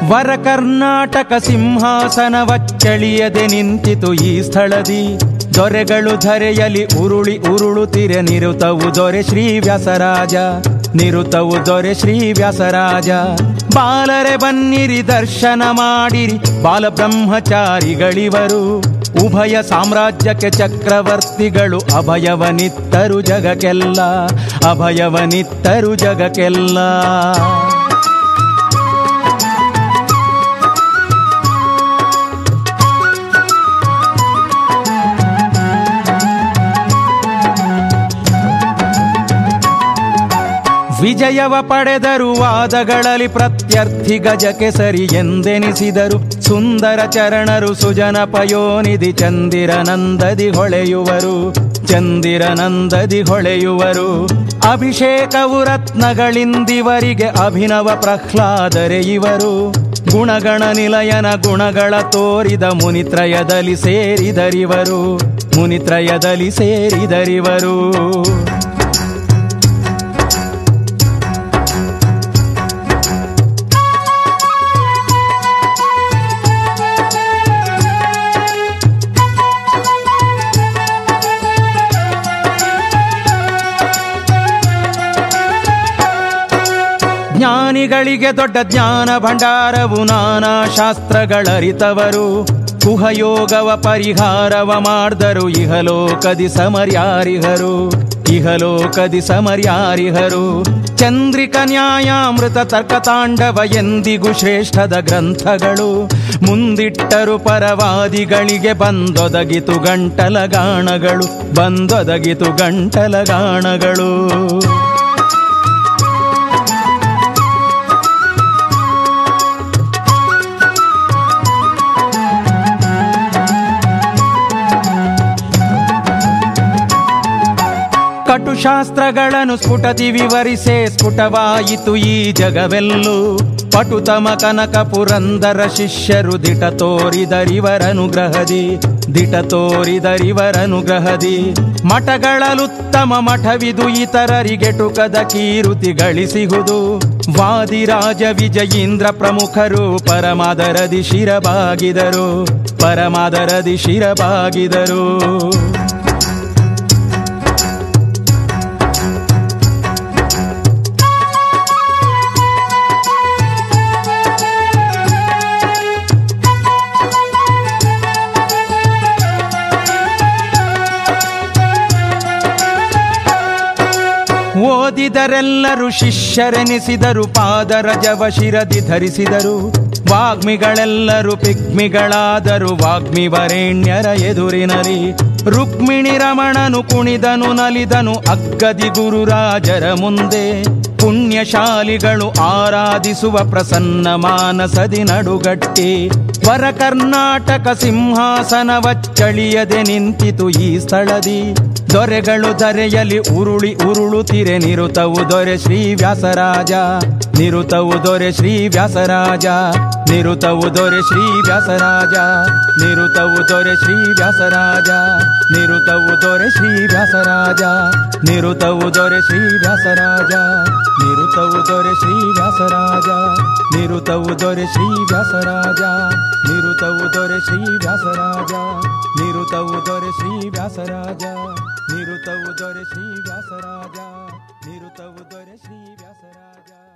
ವರ ಕರ್ನಾಟಕ ಸಿಂಹಾಸನವಚ್ಚಳಿಯದೆ ನಿಂತಿತು ಈ ಸ್ಥಳದಿ ದೊರೆಗಳು ಧರೆಯಲಿ ಉರುಳಿ ಉರುಳುತ್ತಿರೆ ನಿರುತವು ದೊರೆ ಶ್ರೀ ವ್ಯಾಸರಾಜ ನಿರುತವು ದೊರೆ ಶ್ರೀ ವ್ಯಾಸರಾಜ ಬಾಲರೆ ಬನ್ನಿರಿ ದರ್ಶನ ಮಾಡಿರಿ ಬಾಲಬ್ರಹ್ಮಚಾರಿಗಳಿವರು ಉಭಯ ಸಾಮ್ರಾಜ್ಯಕ್ಕೆ ಚಕ್ರವರ್ತಿಗಳು ಅಭಯವನಿತ್ತರು ಜಗಕ್ಕೆಲ್ಲ ಅಭಯವನಿತ್ತರು ಜಗಕ್ಕೆಲ್ಲ ವಿಜಯವ ಪಡೆದರು ವಾದಗಳಲ್ಲಿ ಪ್ರತ್ಯರ್ಥಿ ಗಜಕ್ಕೆ ಸರಿ ಎಂದೆನಿಸಿದರು ಸುಂದರ ಚರಣರು ಸುಜನ ಪಯೋನಿಧಿ ಚಂದಿರನಂದದಿ ಹೊಳೆಯುವರು ಚಂದಿರನಂದದಿ ಹೊಳೆಯುವರು ಅಭಿಷೇಕವು ರತ್ನಗಳಿಂದಿವರಿಗೆ ಅಭಿನವ ಪ್ರಹ್ಲಾದರೆ ಇವರು ಗುಣಗಣ ನಿಲಯನ ಗುಣಗಳ ತೋರಿದ ಮುನಿತ್ರಯದಲ್ಲಿ ಸೇರಿದರಿವರು ಮುನಿತ್ರಯದಲ್ಲಿ ಸೇರಿದರಿವರು ಜ್ಞಾನಿಗಳಿಗೆ ದೊಡ್ಡ ಜ್ಞಾನ ಭಂಡಾರವು ನಾನಾ ಶಾಸ್ತ್ರಗಳರಿತವರು ಕುಹಯೋಗವ ಪರಿಹಾರವ ಮಾಡ್ದರು ಇಹಲೋಕದಿ ಸಮರ್ಯಾರಿಹರು ಇಹಲೋಕದಿ ಸಮರ್ಯಾರಿಹರು ಚಂದ್ರಿಕ ನ್ಯಾಯಾಮೃತ ತರ್ಕತಾಂಡವ ಎಂದಿಗೂ ಶ್ರೇಷ್ಠದ ಗ್ರಂಥಗಳು ಮುಂದಿಟ್ಟರು ಪರವಾದಿಗಳಿಗೆ ಬಂದೊದಗಿತು ಗಂಟಲ ಗಾಣಗಳು ಬಂದೊದಗಿತು ಗಂಟಲ ಗಾಣಗಳು ಕಟುಶಾಸ್ತ್ರಗಳನ್ನು ಸ್ಫುಟತಿ ವಿವರಿಸೆ ಸ್ಫುಟವಾಯಿತು ಈ ಜಗವೆಲ್ಲು ಪಟುತಮ ಕನಕ ಪುರಂದರ ಶಿಷ್ಯರು ದಿಟ ತೋರಿದರಿವರನುಗ್ರಹದಿ ದಿಟ ತೋರಿದರಿವರನುಗ್ರಹದಿ ಮಠಗಳಲುತ್ತಮ ಮಠವಿದು ಇತರರಿಗೆಟುಕದ ಕೀರುತಿ ಗಳಿಸಿಹುದು ವಾದಿರಾಜ ವಿಜಯೀಂದ್ರ ಪ್ರಮುಖರು ಪರಮಾದರದಿ ಶಿರಬಾಗಿದರು ಪರಮಾದರದಿ ಶಿರಬಾಗಿದರು ಓದಿದರೆಲ್ಲರೂ ಶಿಷ್ಯರೆನಿಸಿದರು ಪಾದರಜವ ಶಿರದಿ ಧರಿಸಿದರು ವಾಗ್ಮಿಗಳೆಲ್ಲರೂ ಪಿಗ್ಮಿಗಳಾದರು ವಾಗ್ಮಿ ವರೇಣ್ಯರ ಎದುರಿನಲಿ ರುಕ್ಮಿಣಿ ರಮಣನು ಕುಣಿದನು ನಲಿದನು ಅಗ್ಗದಿ ಗುರುರಾಜರ ಮುಂದೆ ಪುಣ್ಯಶಾಲಿಗಳು ಆರಾಧಿಸುವ ಪ್ರಸನ್ನ ಮಾನಸದಿ ನಡುಗಟ್ಟಿ ವರ ಕರ್ನಾಟಕ ಸಿಂಹಾಸನವಚ್ಚಳಿಯದೆ ನಿಂತಿತು ಈ ಸ್ಥಳದಿ ದೊರೆಗಳು ಧರೆಯಲಿ ಉರುಳಿ ಉರುಳುತ್ತಿರೆ ನಿರುತವು ದೊರೆ ಶ್ರೀ ವ್ಯಾಸರಾಜ ನಿರುತವು ದೊರೆ ಶ್ರೀ ವ್ಯಾಸರಾಜ ನಿರುತವು ದೊರೆ ಶ್ರೀ ವ್ಯಾಸರಾಜ ನಿರುತವು ದೊರೆ ಶ್ರೀ ವ್ಯಾಸರಾಜ ನಿರುತವು ದೊರೆ ಶ್ರೀ ವ್ಯಾಸರಾಜ ನಿರುತವು ದೊರೆ ಶ್ರೀ ವ್ಯಾಸರಾಜ ನಿರುತವು ದೊರೆ ಶ್ರೀ ವ್ಯಾಸರಾಜ ನಿರುತವು ದೊರೆ ಶ್ರೀ ವ್ಯಾಸರಾಜ ನಿರುತವು ದೊರೆ ಶ್ರೀ ವ್ಯಾಸರಾಜ ನಿರುತವು ದೊರೆ ಶ್ರೀ ವ್ಯಾಸರಾಜ ನಿರುತವು ದೊರೆ ಶ್ರೀ ವ್ಯಾಸರಾಜ ನಿರುತವು ದೊರೆ ಶ್ರೀ ವ್ಯಾಸರಾಜ